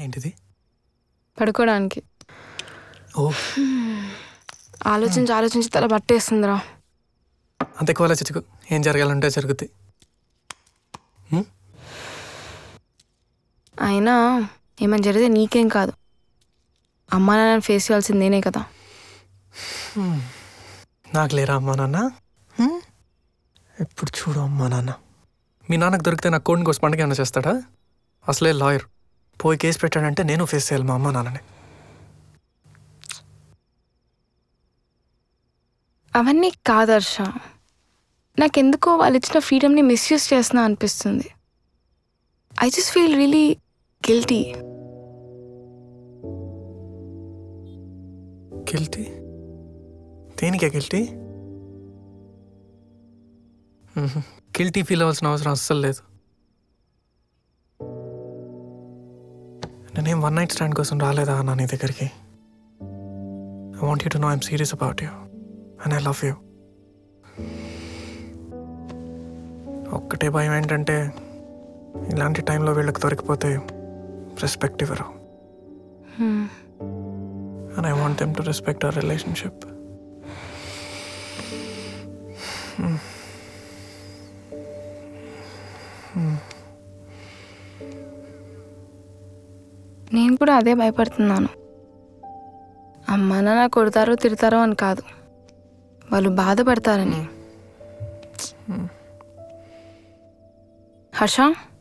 ఏంటిది పడుకోవడానికి ఓ ఆలోచించి ఆలోచించి తల పట్టేస్తుందిరా అంత ఎక్కువ ఆలోచించుకో ఏం జరగాలంటే జరుగుతాయి హ్మ్? అయినా ఏమైనా జరిగితే నీకేం కాదు అమ్మా నాన్న ఫేస్ చేయాల్సింది నేనే కదా నాకు లేరా అమ్మా నాన్న హ్మ్? ఎప్పుడు చూడు అమ్మా నాన్న మీ నాన్నకు దొరికితే నా కోడిని కోసం పండుగ ఏమైనా చేస్తాడా అసలే లాయర్ పోయి కేసు పెట్టాడంటే నేను ఫేస్ చేయాలి మా అమ్మా నాన్నని అవన్నీ కాదర్ష నాకెందుకో వాళ్ళు ఇచ్చిన ఫ్రీడమ్ని మిస్యూజ్ చేస్తున్నా అనిపిస్తుంది I just feel really guilty guilty దేనికే గిల్టీ గిల్టీ ఫీల్ అవ్వాల్సిన అవసరం అస్సలు లేదు నేనేం వన్ నైట్ స్టాండ్ కోసం రాలేదా అన్న నీ దగ్గరికి I want you to know I'm serious about you and I love you ఒక్కటే భయం ఏంటంటే ఇలాంటి టైంలో వీళ్ళకి దొరికిపోతే రెస్పెక్ట్ ఇవ్వరు and I want them to respect our relationship. నేను కూడా అదే భయపడుతున్నాను అమ్మా నాన్న కొడతారో తిడతారో అని కాదు వాళ్ళు బాధపడతారని హర్ష